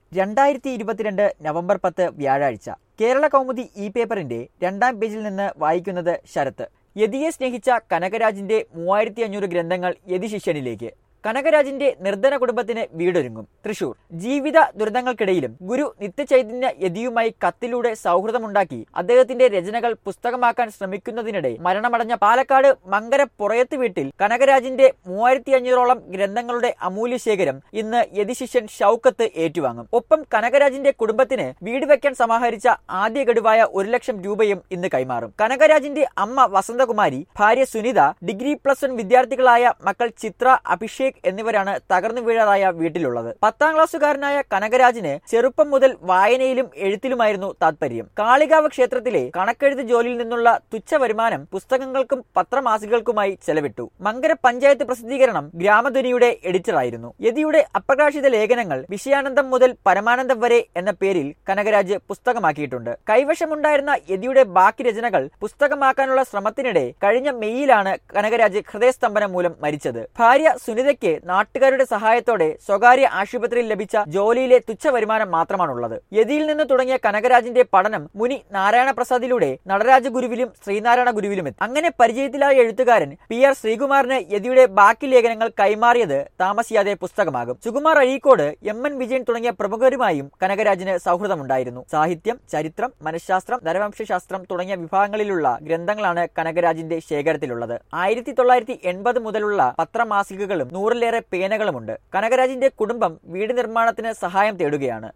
രണ്ടായിരത്തി ഇരുപത്തിരണ്ട് നവംബർ പത്ത് വ്യാഴാഴ്ച കേരള കൗമുദി ഇ പേപ്പറിന്റെ രണ്ടാം പേജിൽ നിന്ന് വായിക്കുന്നത് ശരത്ത് യതിയെ സ്നേഹിച്ച കനകരാജിന്റെ മൂവായിരത്തി അഞ്ഞൂറ് ഗ്രന്ഥങ്ങൾ യതി ശിഷ്യനിലേക്ക് കനകരാജിന്റെ നിർധന കുടുംബത്തിന് വീടൊരുങ്ങും തൃശൂർ ജീവിത ദുരിതങ്ങൾക്കിടയിലും ഗുരു നിത്യചൈതന്യ യതിയുമായി കത്തിലൂടെ സൗഹൃദമുണ്ടാക്കി അദ്ദേഹത്തിന്റെ രചനകൾ പുസ്തകമാക്കാൻ ശ്രമിക്കുന്നതിനിടെ മരണമടഞ്ഞ പാലക്കാട് മങ്കര പുറയത്ത് വീട്ടിൽ കനകരാജിന്റെ മൂവായിരത്തി അഞ്ഞൂറോളം ഗ്രന്ഥങ്ങളുടെ അമൂല്യ ശേഖരം ഇന്ന് യതിശിഷ്യൻ ഷൗക്കത്ത് ഏറ്റുവാങ്ങും ഒപ്പം കനകരാജിന്റെ കുടുംബത്തിന് വീട് വെക്കാൻ സമാഹരിച്ച ആദ്യ ഗഡുവായ ഒരു ലക്ഷം രൂപയും ഇന്ന് കൈമാറും കനകരാജിന്റെ അമ്മ വസന്തകുമാരി ഭാര്യ സുനിത ഡിഗ്രി പ്ലസ് വൺ വിദ്യാർത്ഥികളായ മക്കൾ ചിത്ര അഭിഷേക് എന്നിവരാണ് തകർന്നു വീഴാറായ വീട്ടിലുള്ളത് പത്താം ക്ലാസ്സുകാരനായ കനകരാജിന് ചെറുപ്പം മുതൽ വായനയിലും എഴുത്തിലുമായിരുന്നു താത്പര്യം കാളികാവ് ക്ഷേത്രത്തിലെ കണക്കെഴുത്ത് ജോലിയിൽ നിന്നുള്ള തുച്ഛ വരുമാനം പുസ്തകങ്ങൾക്കും പത്രമാസികകൾക്കുമായി ചെലവിട്ടു മങ്കര പഞ്ചായത്ത് പ്രസിദ്ധീകരണം ഗ്രാമധ്വനിയുടെ എഡിറ്ററായിരുന്നു യതിയുടെ അപ്രകാശിത ലേഖനങ്ങൾ വിഷയാനന്ദം മുതൽ പരമാനന്ദം വരെ എന്ന പേരിൽ കനകരാജ് പുസ്തകമാക്കിയിട്ടുണ്ട് കൈവശമുണ്ടായിരുന്ന യതിയുടെ ബാക്കി രചനകൾ പുസ്തകമാക്കാനുള്ള ശ്രമത്തിനിടെ കഴിഞ്ഞ മെയ്യിലാണ് കനകരാജ് ഹൃദയസ്തംഭനം മൂലം മരിച്ചത് ഭാര്യ സുനിതയ്ക്ക് നാട്ടുകാരുടെ സഹായത്തോടെ സ്വകാര്യ ആശുപത്രിയിൽ ലഭിച്ച ജോലിയിലെ തുച്ഛ വരുമാനം മാത്രമാണുള്ളത് യതിയിൽ നിന്ന് തുടങ്ങിയ കനകരാജിന്റെ പഠനം മുനി നാരായണ പ്രസാദിലൂടെ നടരാജ ഗുരുവിലും ശ്രീനാരായണ ഗുരുവിലും എത്തി അങ്ങനെ പരിചയത്തിലായ എഴുത്തുകാരൻ പി ആർ ശ്രീകുമാറിന് യതിയുടെ ബാക്കി ലേഖനങ്ങൾ കൈമാറിയത് താമസിയാതെ പുസ്തകമാകും സുകുമാർ അഴീക്കോട് എം എൻ വിജയൻ തുടങ്ങിയ പ്രമുഖരുമായും കനകരാജിന് സൗഹൃദമുണ്ടായിരുന്നു സാഹിത്യം ചരിത്രം മനഃശാസ്ത്രം നരവംശാസ്ത്രം തുടങ്ങിയ വിഭാഗങ്ങളിലുള്ള ഗ്രന്ഥങ്ങളാണ് കനകരാജിന്റെ ശേഖരത്തിലുള്ളത് ആയിരത്തി തൊള്ളായിരത്തി എൺപത് മുതലുള്ള പത്രമാസികകളും നൂറിലേറെ പേനകളുമുണ്ട് കനകരാജിന്റെ കുടുംബം വീട് നിർമ്മാണത്തിന് സഹായം തേടുകയാണ്